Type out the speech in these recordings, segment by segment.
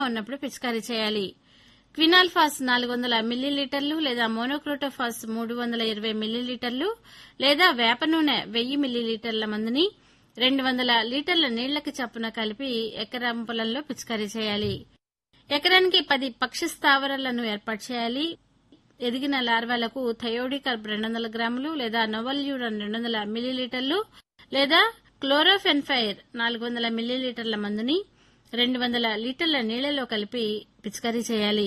ఉన్నప్పుడు పిచికారీ చేయాలి క్వినాల్ఫాస్ నాలుగు వందల మిల్లీలీటర్లు లేదా మోనోక్రోటోఫాస్ మూడు వందల ఇరవై మిల్లీలీటర్లు లేదా వేప నూనె వెయ్యి మిల్లీలీటర్ల మందుని రెండు వందల లీటర్ల నీళ్లకి చప్పున కలిపి ఎకరం పొలంలో పిచికారీ చేయాలి ఎకరానికి పది పక్షి స్థావరాలను ఏర్పాటు చేయాలి ఎదిగిన లార్వాలకు థయోడికర్బ్ రెండు వందల గ్రాములు లేదా నోవల్యూరన్ రెండు వందల మిల్లీలీటర్లు లేదా క్లోరోఫెన్ఫైర్ నాలుగు వందల మిల్లీలీటర్ల మందుని రెండు వందల లీటర్ల నీళ్లలో కలిపి పిచికారీ చేయాలి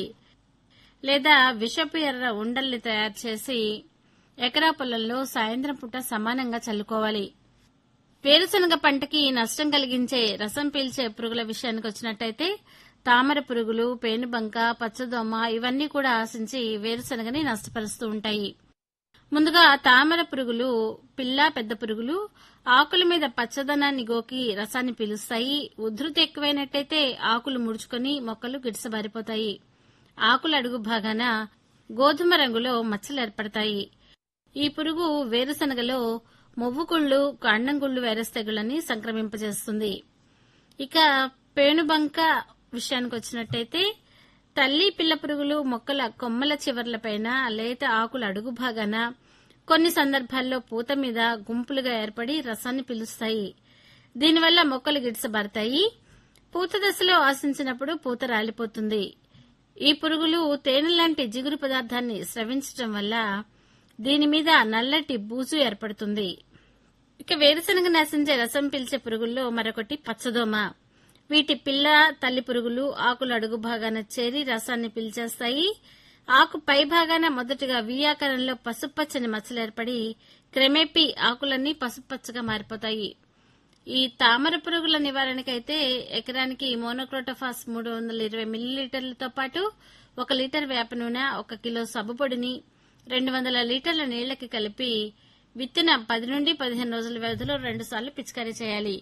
లేదా విషపు ఎర్ర ఉండల్ని తయారు చేసి ఎకరా పొలంలో సాయంత్రం పూట సమానంగా చల్లుకోవాలి వేరుశనగ పంటకి నష్టం కలిగించే రసం పీల్చే పురుగుల విషయానికి వచ్చినట్టయితే తామర పురుగులు పేనుబంక పచ్చదోమ ఇవన్నీ కూడా ఆశించి వేరుశనగని నష్టపరుస్తూ ఉంటాయి ముందుగా తామర పురుగులు పిల్ల పెద్ద పురుగులు ఆకుల మీద పచ్చదనాన్ని గోకి రసాన్ని పీలుస్తాయి ఉధృతి ఎక్కువైనట్టయితే ఆకులు ముడుచుకొని మొక్కలు గిడిసబారిపోతాయి ఆకుల అడుగు భాగాన గోధుమ రంగులో మచ్చలు ఏర్పడతాయి ఈ పురుగు వేరుశనగలో మొవ్వుకుళ్ళు కాండంగుళ్ళు వైరస్ తెగుళ్లని సంక్రమింపజేస్తుంది ఇక పేనుబంక విషయానికి వచ్చినట్టయితే తల్లి పిల్ల పురుగులు మొక్కల కొమ్మల చివర్లపైన లేత ఆకుల అడుగు భాగాన కొన్ని సందర్భాల్లో పూత మీద గుంపులుగా ఏర్పడి రసాన్ని పీలుస్తాయి దీనివల్ల మొక్కలు గిడిసబారతాయి పూత దశలో ఆశించినప్పుడు పూత రాలిపోతుంది ఈ పురుగులు తేనె లాంటి జిగురు పదార్థాన్ని స్రవించటం వల్ల దీని మీద నల్లటి బూజు ఏర్పడుతుంది ఇక వేరుశనగ నాశించే రసం పీల్చే పురుగుల్లో మరొకటి పచ్చదోమ వీటి పిల్ల తల్లి పురుగులు ఆకుల అడుగు భాగాన చేరి రసాన్ని పీల్చేస్తాయి ఆకు పై భాగాన మొదటగా వి ఆకారంలో పసుపచ్చని మచ్చలు ఏర్పడి క్రమేపీ ఆకులన్నీ పసుపచ్చగా మారిపోతాయి ఈ తామర పురుగుల నివారణకైతే ఎకరానికి మోనోక్రోటోఫాస్ మూడు వందల ఇరవై మిల్లీలీటర్లతో పాటు ఒక లీటర్ వేప నూనె ఒక కిలో సబ్బు పొడిని రెండు వందల లీటర్ల నీళ్లకి కలిపి విత్తిన పది నుండి పదిహేను రోజుల వ్యవధిలో రెండుసార్లు పిచికారీ చేయాలి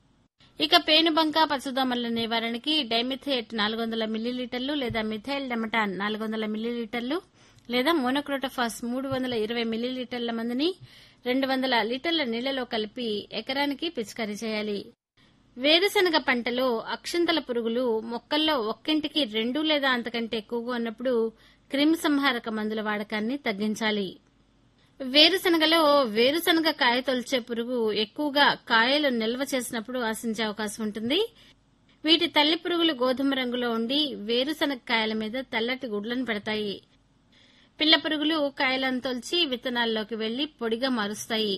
ఇక పేనుబంక పచ్చదోమల నివారణకి డైమిథేట్ నాలుగు వందల మిల్లీలీటర్లు లేదా మిథైల్ డెమటాన్ నాలుగు వందల మిల్లీలీటర్లు లేదా మోనోక్రోటోఫాస్ మూడు వందల ఇరవై మిల్లీలీటర్ల మందుని రెండు వందల లీటర్ల నీళ్లలో కలిపి ఎకరానికి పిచికారీ చేయాలి వేరుశనగ పంటలో అక్షింతల పురుగులు మొక్కల్లో ఒక్కింటికి రెండు లేదా అంతకంటే ఎక్కువగా ఉన్నప్పుడు క్రిమి సంహారక మందుల వాడకాన్ని తగ్గించాలి వేరుశనగలో వేరుశనగ కాయ తొలిచే పురుగు ఎక్కువగా కాయలు నిల్వ చేసినప్పుడు ఆశించే అవకాశం ఉంటుంది వీటి తల్లి పురుగులు గోధుమ రంగులో ఉండి వేరుశనగ కాయల మీద తెల్లటి గుడ్లను పెడతాయి పిల్ల పురుగులు కాయలను తొలిచి విత్తనాల్లోకి వెళ్లి పొడిగా మారుస్తాయి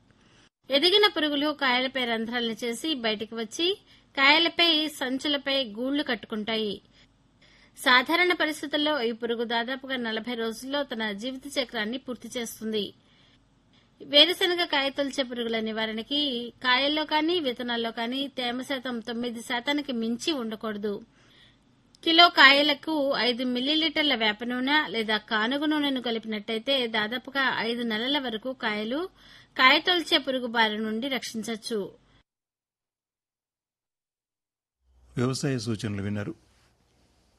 ఎదిగిన పురుగులు కాయలపై రంధ్రాలను చేసి బయటికి వచ్చి కాయలపై సంచులపై గూళ్లు కట్టుకుంటాయి సాధారణ పరిస్థితుల్లో ఈ పురుగు దాదాపుగా నలభై రోజుల్లో తన జీవిత చక్రాన్ని పూర్తి చేస్తుంది వేరుశనగ కాయ తొలిచే పురుగుల నివారణకి కాయల్లో కానీ విత్తనాల్లో కానీ తేమ శాతం తొమ్మిది శాతానికి మించి ఉండకూడదు కిలో కాయలకు ఐదు మిల్లీలీటర్ల వేప నూనె లేదా కానుగ నూనెను కలిపినట్టయితే దాదాపుగా ఐదు నెలల వరకు కాయలు కాయ తొలిచే పురుగు బారి నుండి రక్షించవచ్చు వ్యవసాయ సూచనలు విన్నారు